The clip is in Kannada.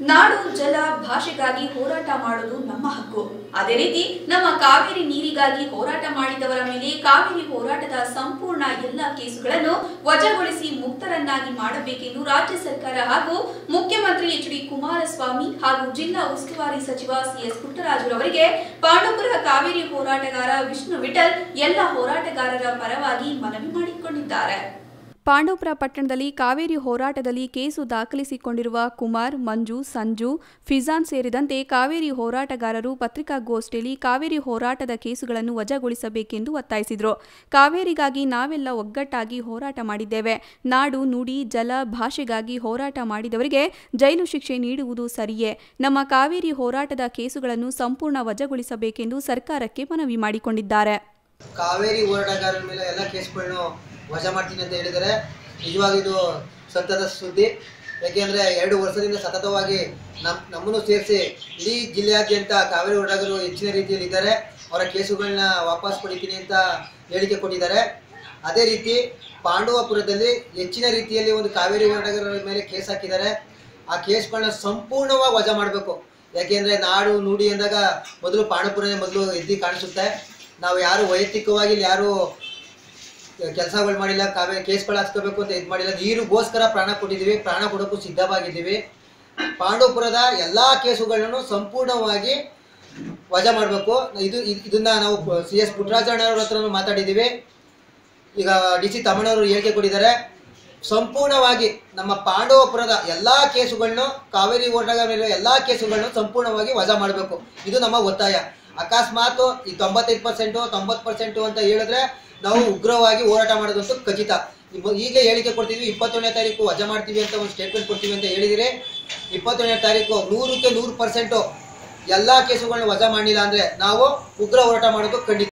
ನಾಡು ಜಲ ಭಾಷೆಗಾಗಿ ಹೋರಾಟ ಮಾಡೋದು ನಮ್ಮ ಹಕ್ಕು ಅದೇ ರೀತಿ ನಮ್ಮ ಕಾವೇರಿ ನೀರಿಗಾಗಿ ಹೋರಾಟ ಮಾಡಿದವರ ಮೇಲೆ ಕಾವೇರಿ ಹೋರಾಟದ ಸಂಪೂರ್ಣ ಎಲ್ಲ ಕೇಸುಗಳನ್ನು ವಜಾಗೊಳಿಸಿ ಮುಕ್ತರನ್ನಾಗಿ ಮಾಡಬೇಕೆಂದು ರಾಜ್ಯ ಸರ್ಕಾರ ಹಾಗೂ ಮುಖ್ಯಮಂತ್ರಿ ಎಚ್ ಡಿ ಕುಮಾರಸ್ವಾಮಿ ಹಾಗೂ ಜಿಲ್ಲಾ ಉಸ್ತುವಾರಿ ಸಚಿವ ಸಿಎಸ್ ಪುಟ್ಟರಾಜುರವರಿಗೆ ಪಾಂಡವಪುರ ಕಾವೇರಿ ಹೋರಾಟಗಾರ ವಿಷ್ಣು ವಿಠಲ್ ಎಲ್ಲ ಹೋರಾಟಗಾರರ ಪರವಾಗಿ ಮನವಿ ಮಾಡಿಕೊಂಡಿದ್ದಾರೆ ಪಾಂಡವಪುರ ಪಟ್ಟಣದಲ್ಲಿ ಕಾವೇರಿ ಹೋರಾಟದಲ್ಲಿ ಕೇಸು ದಾಖಲಿಸಿಕೊಂಡಿರುವ ಕುಮಾರ್ ಮಂಜು ಸಂಜು ಫಿಜಾನ್ ಸೇರಿದಂತೆ ಕಾವೇರಿ ಹೋರಾಟಗಾರರು ಪತ್ರಿಕಾಗೋಷ್ಠಿಯಲ್ಲಿ ಕಾವೇರಿ ಹೋರಾಟದ ಕೇಸುಗಳನ್ನು ವಜಾಗೊಳಿಸಬೇಕೆಂದು ಒತ್ತಾಯಿಸಿದರು ಕಾವೇರಿಗಾಗಿ ನಾವೆಲ್ಲ ಒಗ್ಗಟ್ಟಾಗಿ ಹೋರಾಟ ಮಾಡಿದ್ದೇವೆ ನಾಡು ನುಡಿ ಜಲ ಭಾಷೆಗಾಗಿ ಹೋರಾಟ ಮಾಡಿದವರಿಗೆ ಜೈಲು ಶಿಕ್ಷೆ ನೀಡುವುದು ಸರಿಯೇ ನಮ್ಮ ಕಾವೇರಿ ಹೋರಾಟದ ಕೇಸುಗಳನ್ನು ಸಂಪೂರ್ಣ ವಜಾಗೊಳಿಸಬೇಕೆಂದು ಸರ್ಕಾರಕ್ಕೆ ಮನವಿ ಮಾಡಿಕೊಂಡಿದ್ದಾರೆ ಕಾವೇರಿ ಹೋರಾಟಗಾರರ ಮೇಲೆ ಎಲ್ಲ ಕೇಸ್ಗಳನ್ನು ವಜಾ ಮಾಡ್ತೀನಿ ಅಂತ ಹೇಳಿದ್ದಾರೆ ನಿಜವಾಗಿ ಇದು ಸತ್ಯದ ಸುದ್ದಿ ಯಾಕೆಂದರೆ ಎರಡು ವರ್ಷದಿಂದ ಸತತವಾಗಿ ನಮ್ಮ ನಮ್ಮನ್ನು ಸೇರಿಸಿ ಇಡೀ ಜಿಲ್ಲೆಯಾದ್ಯಂತ ಕಾವೇರಿ ಹೋರಾಟಗಾರರು ಹೆಚ್ಚಿನ ರೀತಿಯಲ್ಲಿ ಇದ್ದಾರೆ ಅವರ ಕೇಸುಗಳನ್ನ ವಾಪಸ್ ಪಡಿತೀನಿ ಅಂತ ಹೇಳಿಕೆ ಕೊಟ್ಟಿದ್ದಾರೆ ಅದೇ ರೀತಿ ಪಾಂಡವಪುರದಲ್ಲಿ ಹೆಚ್ಚಿನ ರೀತಿಯಲ್ಲಿ ಒಂದು ಕಾವೇರಿ ಹೋರಾಟಗಾರರ ಮೇಲೆ ಕೇಸ್ ಹಾಕಿದ್ದಾರೆ ಆ ಕೇಸ್ಗಳನ್ನ ಸಂಪೂರ್ಣವಾಗಿ ವಜಾ ಮಾಡಬೇಕು ಯಾಕೆಂದರೆ ನಾಡು ನುಡಿ ಎಂದಾಗ ಮೊದಲು ಪಾಂಡವಪುರನೇ ಮೊದಲು ಎದ್ದು ಕಾಣಿಸುತ್ತೆ ನಾವು ಯಾರು ವೈಯಕ್ತಿಕವಾಗಿ ಇಲ್ಲಿ ಯಾರು ಕೆಲಸಗಳು ಮಾಡಿಲ್ಲ ಕಾವೇ ಕೇಸ್ಗಳು ಹಾಕ್ಸ್ಕೋಬೇಕು ಅಂತ ಇದು ಮಾಡಿಲ್ಲ ನೀರಿಗೋಸ್ಕರ ಪ್ರಾಣ ಕೊಟ್ಟಿದ್ದೀವಿ ಪ್ರಾಣ ಕೊಡೋಕ್ಕೂ ಸಿದ್ಧವಾಗಿದ್ದೀವಿ ಪಾಂಡವಪುರದ ಎಲ್ಲ ಕೇಸುಗಳನ್ನು ಸಂಪೂರ್ಣವಾಗಿ ವಜಾ ಮಾಡಬೇಕು ಇದು ಇದ್- ಇದನ್ನ ನಾವು ಸಿ ಎಸ್ ಪುಟ್ಟರಾಜಣ್ಣವ್ರ ಹತ್ರ ಮಾತಾಡಿದ್ದೀವಿ ಈಗ ಡಿ ಸಿ ತಮ್ಮಣ್ಣವರು ಹೇಳಿಕೆ ಕೊಟ್ಟಿದ್ದಾರೆ ಸಂಪೂರ್ಣವಾಗಿ ನಮ್ಮ ಪಾಂಡವಪುರದ ಎಲ್ಲ ಕೇಸುಗಳನ್ನು ಕಾವೇರಿ ಹೋರಾಟಗಾರ ಮೇಲೆ ಎಲ್ಲ ಕೇಸುಗಳನ್ನು ಸಂಪೂರ್ಣವಾಗಿ ವಜಾ ಮಾಡಬೇಕು ಇದು ನಮ್ಮ ಒತ್ತಾಯ ಅಕಸ್ಮಾತ್ ಈ ತೊಂಬತ್ತೈದು ಪರ್ಸೆಂಟು ತೊಂಬತ್ತು ಪರ್ಸೆಂಟು ಅಂತ ಹೇಳಿದ್ರೆ ನಾವು ಉಗ್ರವಾಗಿ ಹೋರಾಟ ಮಾಡೋದಂತೂ ಖಚಿತ ಇಪ್ಪ- ಈಗಲೇ ಹೇಳಿಕೆ ಕೊಡ್ತೀವಿ ಇಪ್ಪತ್ತೊಂದನೇ ತಾರೀಕು ವಜಾ ಮಾಡ್ತೀವಿ ಅಂತ ಒಂದು ಸ್ಟೇಟ್ಮೆಂಟ್ ಕೊಡ್ತೀವಿ ಅಂತ ಹೇಳಿದಿರಿ ಇಪ್ಪತ್ತೊಂದನೇ ತಾರೀಕು ನೂರಕ್ಕೆ ನೂರು ಪರ್ಸೆಂಟು ಎಲ್ಲ ಕೇಸುಗಳನ್ನ ವಜಾ ಮಾಡಿಲ್ಲ ಅಂದರೆ ನಾವು ಉಗ್ರ ಹೋರಾಟ ಮಾಡೋದು ಖಂಡಿತ